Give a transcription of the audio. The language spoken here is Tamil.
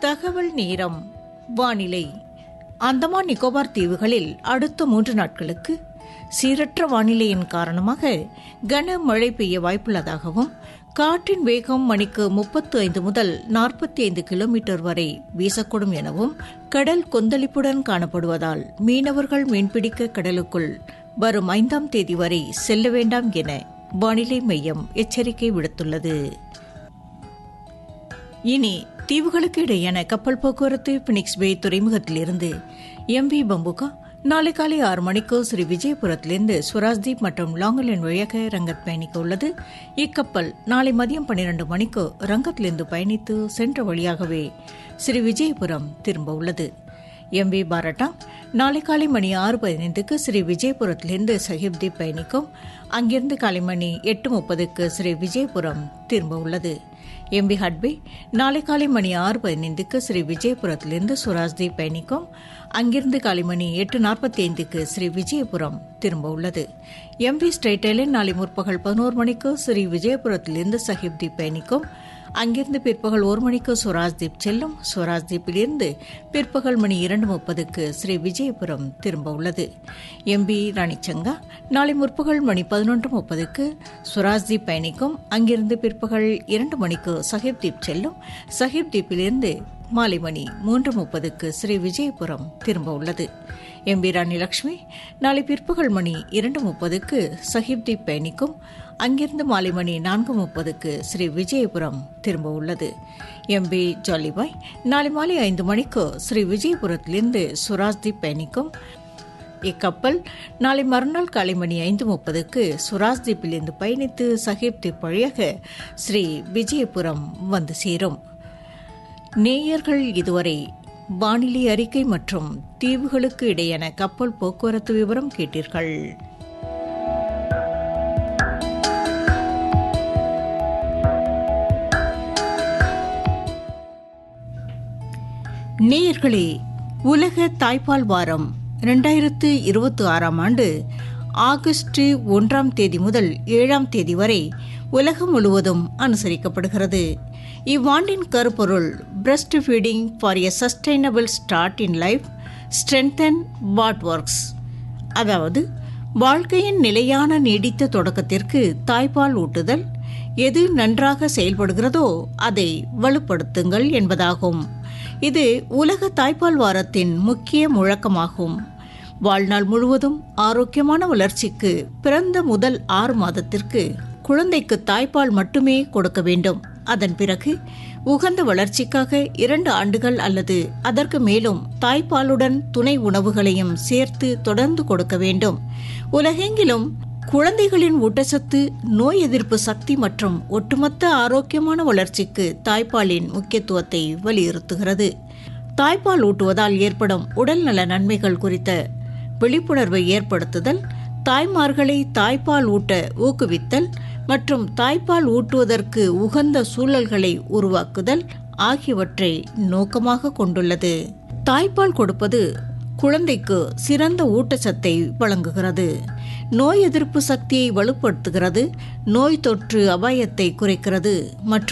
தகவல் நேரம் வானிலை அந்தமான் நிக்கோபார் தீவுகளில் அடுத்த மூன்று நாட்களுக்கு சீரற்ற வானிலையின் காரணமாக கனமழை பெய்ய வாய்ப்புள்ளதாகவும் காற்றின் வேகம் மணிக்கு முப்பத்து ஐந்து முதல் நாற்பத்தி ஐந்து கிலோமீட்டர் வரை வீசக்கூடும் எனவும் கடல் கொந்தளிப்புடன் காணப்படுவதால் மீனவர்கள் மீன்பிடிக்க கடலுக்குள் வரும் ஐந்தாம் தேதி வரை செல்ல வேண்டாம் என வானிலை மையம் எச்சரிக்கை விடுத்துள்ளது இனி தீவுகளுக்கு இடையேயான கப்பல் போக்குவரத்து பினிக்ஸ் பே துறைமுகத்திலிருந்து எம் வி பம்புகா நாளை காலை ஆறு மணிக்கு ஸ்ரீ விஜயபுரத்திலிருந்து சுராஜ்தீப் மற்றும் லாங்கலேண்ட் வழியாக ரங்கத் பயணிக்க உள்ளது இக்கப்பல் நாளை மதியம் பன்னிரண்டு மணிக்கு ரங்கத்திலிருந்து பயணித்து சென்ற வழியாகவே ஸ்ரீ விஜயபுரம் திரும்ப உள்ளது எம் வி பாரட்டா நாளை காலை மணி ஆறு பதினைந்துக்கு ஸ்ரீ விஜயபுரத்திலிருந்து சஹிப்தீப் பயணிக்கும் அங்கிருந்து காலை மணி எட்டு முப்பதுக்கு ஸ்ரீ விஜயபுரம் திரும்ப உள்ளது எம் வி ஹட்பே நாளை காலை மணி ஆறு பதினைந்துக்கு ஸ்ரீ விஜயபுரத்திலிருந்து சுராஜ்தீப் பயணிக்கும் அங்கிருந்து காலை மணி எட்டு நாற்பத்தி ஐந்துக்கு ஸ்ரீ விஜயபுரம் திரும்ப உள்ளது எம் வி ஸ்ட்ரைட்டேலின் நாளை முற்பகல் பதினோரு மணிக்கு ஸ்ரீ விஜயபுரத்திலிருந்து சஹிப்தீப் பயணிக்கும் அங்கிருந்து பிற்பகல் ஒரு மணிக்கு சுவராஜ்தீப் செல்லும் சுவராஜ்தீப்பிலிருந்து பிற்பகல் மணி இரண்டு முப்பதுக்கு ஸ்ரீ விஜயபுரம் திரும்ப உள்ளது எம்பி ராணிச்சங்கா நாளை முற்பகல் மணி பதினொன்று முப்பதுக்கு சுவராஜ்தீப் பயணிக்கும் அங்கிருந்து பிற்பகல் இரண்டு மணிக்கு சஹிப்தீப் செல்லும் சஹிப்தீப்பிலிருந்து மாலை மணி மூன்று முப்பதுக்கு ஸ்ரீ விஜயபுரம் திரும்ப உள்ளது எம்பி ராணி லட்சுமி நாளை பிற்பகல் மணி இரண்டு முப்பதுக்கு சஹிப்தீப் பயணிக்கும் அங்கிருந்து மாலை மணி நான்கு முப்பதுக்கு ஸ்ரீ விஜயபுரம் திரும்ப உள்ளது எம்பி ஜாலிபாய் நாளை மாலை ஐந்து மணிக்கு ஸ்ரீ விஜயபுரத்திலிருந்து சுராஜ்தீப் பயணிக்கும் இக்கப்பல் நாளை மறுநாள் காலை மணி ஐந்து முப்பதுக்கு சுராஜ்தீப்பிலிருந்து பயணித்து சஹிப்தீப் வழியாக ஸ்ரீ விஜயபுரம் வந்து சேரும் நேயர்கள் இதுவரை வானிலை அறிக்கை மற்றும் தீவுகளுக்கு இடையேயான கப்பல் போக்குவரத்து விவரம் கேட்டீர்கள் நேயர்களே உலக தாய்ப்பால் வாரம் இரண்டாயிரத்து இருபத்தி ஆறாம் ஆண்டு ஆகஸ்ட் ஒன்றாம் தேதி முதல் ஏழாம் தேதி வரை உலகம் முழுவதும் அனுசரிக்கப்படுகிறது இவ்வாண்டின் கருப்பொருள் breast feeding for a sustainable start in life strengthen what works அதாவது வாழ்க்கையின் நிலையான நீடித்த தொடக்கத்திற்கு தாய்ப்பால் ஊட்டுதல் எது நன்றாக செயல்படுகிறதோ அதை வலுப்படுத்துங்கள் என்பதாகும் இது உலக தாய்ப்பால் வாரத்தின் முக்கிய முழக்கமாகும் வாழ்நாள் முழுவதும் ஆரோக்கியமான வளர்ச்சிக்கு பிறந்த முதல் ஆறு மாதத்திற்கு குழந்தைக்கு தாய்ப்பால் மட்டுமே கொடுக்க வேண்டும் அதன் பிறகு உகந்த வளர்ச்சிக்காக இரண்டு ஆண்டுகள் அல்லது அதற்கு மேலும் தாய்ப்பாலுடன் துணை உணவுகளையும் சேர்த்து தொடர்ந்து கொடுக்க வேண்டும் உலகெங்கிலும் குழந்தைகளின் ஊட்டச்சத்து நோய் எதிர்ப்பு சக்தி மற்றும் ஒட்டுமொத்த ஆரோக்கியமான வளர்ச்சிக்கு தாய்ப்பாலின் முக்கியத்துவத்தை வலியுறுத்துகிறது தாய்ப்பால் ஊட்டுவதால் ஏற்படும் உடல்நல நன்மைகள் குறித்த விழிப்புணர்வை ஏற்படுத்துதல் தாய்மார்களை தாய்ப்பால் ஊட்ட ஊக்குவித்தல் மற்றும் தாய்ப்பால் ஊட்டுவதற்கு உகந்த சூழல்களை உருவாக்குதல் ஆகியவற்றை நோக்கமாக கொண்டுள்ளது தாய்ப்பால் கொடுப்பது குழந்தைக்கு சிறந்த ஊட்டச்சத்தை வழங்குகிறது நோய் எதிர்ப்பு சக்தியை வலுப்படுத்துகிறது நோய் தொற்று அபாயத்தை குறைக்கிறது மற்றும்